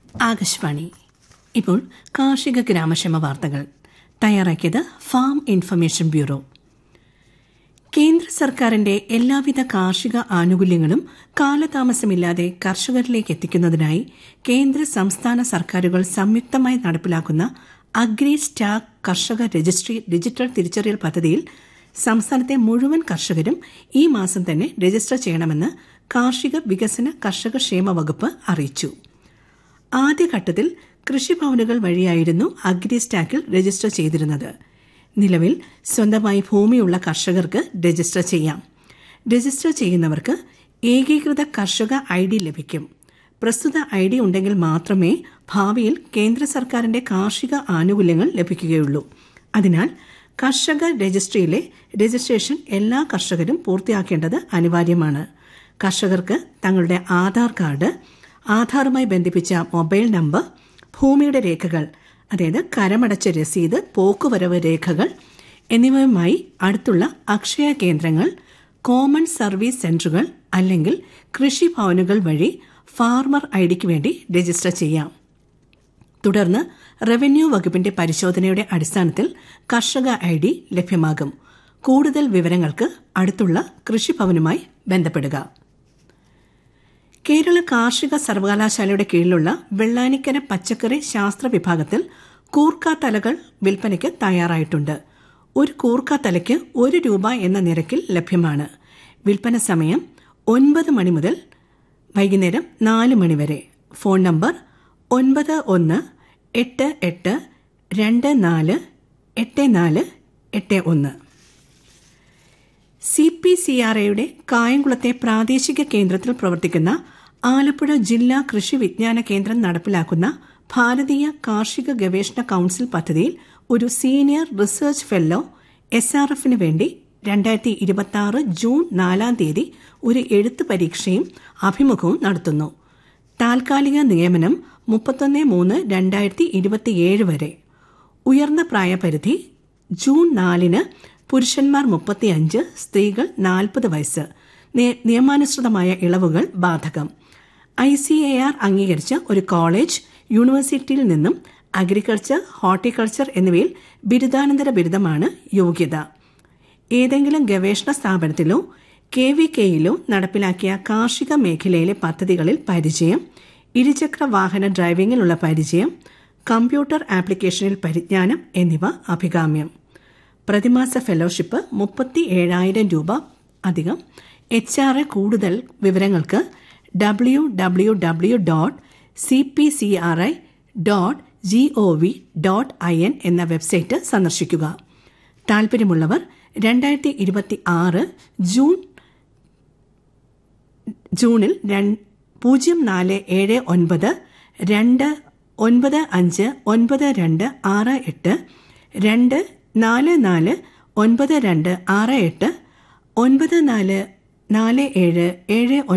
ആകാശവാണി ഇപ്പോൾ കാർഷിക ഗ്രാമക്ഷേമ വാർത്തകൾ തയ്യാറാക്കിയത് ഫാം ഇൻഫർമേഷൻ ബ്യൂറോ കേന്ദ്ര സർക്കാരിന്റെ എല്ലാവിധ കാർഷിക ആനുകൂല്യങ്ങളും കാലതാമസമില്ലാതെ കർഷകരിലേക്ക് എത്തിക്കുന്നതിനായി കേന്ദ്ര സംസ്ഥാന സർക്കാരുകൾ സംയുക്തമായി നടപ്പിലാക്കുന്ന അഗ്രി സ്റ്റാക്ക് കർഷക രജിസ്ട്രി ഡിജിറ്റൽ തിരിച്ചറിയൽ പദ്ധതിയിൽ സംസ്ഥാനത്തെ മുഴുവൻ കർഷകരും ഈ മാസം തന്നെ രജിസ്റ്റർ ചെയ്യണമെന്ന് കാർഷിക വികസന കർഷക ക്ഷേമ വകുപ്പ് അറിയിച്ചു ആദ്യഘട്ടത്തിൽ കൃഷിഭവനുകൾ വഴിയായിരുന്നു അഗ്രി സ്റ്റാക്കിൽ രജിസ്റ്റർ ചെയ്തിരുന്നത് നിലവിൽ സ്വന്തമായി ഭൂമിയുള്ള കർഷകർക്ക് രജിസ്റ്റർ ചെയ്യാം രജിസ്റ്റർ ചെയ്യുന്നവർക്ക് ഏകീകൃത കർഷക ഐ ഡി ലഭിക്കും പ്രസ്തുത ഐ ഡി ഉണ്ടെങ്കിൽ മാത്രമേ ഭാവിയിൽ കേന്ദ്ര സർക്കാരിന്റെ കാർഷിക ആനുകൂല്യങ്ങൾ ലഭിക്കുകയുള്ളൂ അതിനാൽ കർഷക രജിസ്ട്രിയിലെ രജിസ്ട്രേഷൻ എല്ലാ കർഷകരും പൂർത്തിയാക്കേണ്ടത് അനിവാര്യമാണ് കർഷകർക്ക് തങ്ങളുടെ ആധാർ കാർഡ് ആധാറുമായി ബന്ധിപ്പിച്ച മൊബൈൽ നമ്പർ ഭൂമിയുടെ രേഖകൾ അതായത് കരമടച്ച രസീത് പോക്കുവരവ് രേഖകൾ എന്നിവയുമായി അടുത്തുള്ള അക്ഷയ കേന്ദ്രങ്ങൾ കോമൺ സർവീസ് സെന്ററുകൾ അല്ലെങ്കിൽ കൃഷിഭവനുകൾ വഴി ഫാർമർ ഐ ഡിക്ക് വേണ്ടി രജിസ്റ്റർ ചെയ്യാം തുടർന്ന് റവന്യൂ വകുപ്പിന്റെ പരിശോധനയുടെ അടിസ്ഥാനത്തിൽ കർഷക ഐ ഡി ലഭ്യമാകും കൂടുതൽ വിവരങ്ങൾക്ക് അടുത്തുള്ള കൃഷിഭവനുമായി ബന്ധപ്പെടുക കേരള കാർഷിക സർവകലാശാലയുടെ കീഴിലുള്ള വെള്ളാനിക്കര പച്ചക്കറി ശാസ്ത്ര വിഭാഗത്തിൽ കൂർക്ക തലകൾ വിൽപ്പനയ്ക്ക് തയ്യാറായിട്ടുണ്ട് ഒരു കൂർക്ക തലയ്ക്ക് ഒരു രൂപ എന്ന നിരക്കിൽ ലഭ്യമാണ് വിൽപ്പന സമയം ഒൻപത് മണി മുതൽ വൈകുന്നേരം നാല് മണി വരെ ഫോൺ നമ്പർ ഒൻപത് ഒന്ന് എട്ട് എട്ട് രണ്ട് നാല് എട്ട് നാല് എട്ട് ഒന്ന് സി പി സി ആർ എയുടെ കായംകുളത്തെ പ്രാദേശിക കേന്ദ്രത്തിൽ പ്രവർത്തിക്കുന്ന ആലപ്പുഴ ജില്ലാ കൃഷി വിജ്ഞാന കേന്ദ്രം നടപ്പിലാക്കുന്ന ഭാരതീയ കാർഷിക ഗവേഷണ കൌൺസിൽ പദ്ധതിയിൽ ഒരു senior research fellow S R എഫിന് വേണ്ടി രണ്ടായിരത്തി ഇരുപത്തി ആറ് ജൂൺ നാലാം തീയതി ഒരു എഴുത്ത് പരീക്ഷയും അഭിമുഖവും നടത്തുന്നു താൽക്കാലിക നിയമനം മുപ്പത്തൊന്ന് മൂന്ന് രണ്ടായിരത്തി ഇരുപത്തിയേഴ് വരെ ഉയർന്ന പ്രായപരിധി ജൂൺ നാലിന് പുരുഷന്മാർ മുപ്പത്തിയഞ്ച് സ്ത്രീകൾ നാൽപ്പത് വയസ്സ് നിയമാനുസൃതമായ ഇളവുകൾ ബാധകം ഐ സി എ ആർ അംഗീകരിച്ച ഒരു കോളേജ് യൂണിവേഴ്സിറ്റിയിൽ നിന്നും അഗ്രികൾച്ചർ ഹോർട്ടിക്കൾച്ചർ എന്നിവയിൽ ബിരുദാനന്തര ബിരുദമാണ് യോഗ്യത ഏതെങ്കിലും ഗവേഷണ സ്ഥാപനത്തിലോ കെ വി കെയിലോ നടപ്പിലാക്കിയ കാർഷിക മേഖലയിലെ പദ്ധതികളിൽ പരിചയം ഇരുചക്ര വാഹന ഡ്രൈവിംഗിലുള്ള പരിചയം കമ്പ്യൂട്ടർ ആപ്ലിക്കേഷനിൽ പരിജ്ഞാനം എന്നിവ അഭികാമ്യം പ്രതിമാസ ഫെലോഷിപ്പ് മുപ്പത്തി ഏഴായിരം രൂപ അധികം എച്ച് ആർ എ കൂടുതൽ വിവരങ്ങൾക്ക് W W W dot C P C R I dot G O V dot I N എന്ന വെബ്സൈറ്റ് സന്ദർശിക്കുക താൽപ്പര്യമുള്ളവർ രണ്ടായിരത്തി ഇരുപത്തി ആറ് ജൂൺ ജൂണിൽ പൂജ്യം നാല് ഏഴ് ഒൻപത് രണ്ട് ഒൻപത് അഞ്ച് ഒൻപത് രണ്ട് ആറ് എട്ട് രണ്ട് നാല് നാല് ഒൻപത് രണ്ട് ആറ് എട്ട് ഒൻപത് നാല് നാല് ഏഴ് ഏഴ്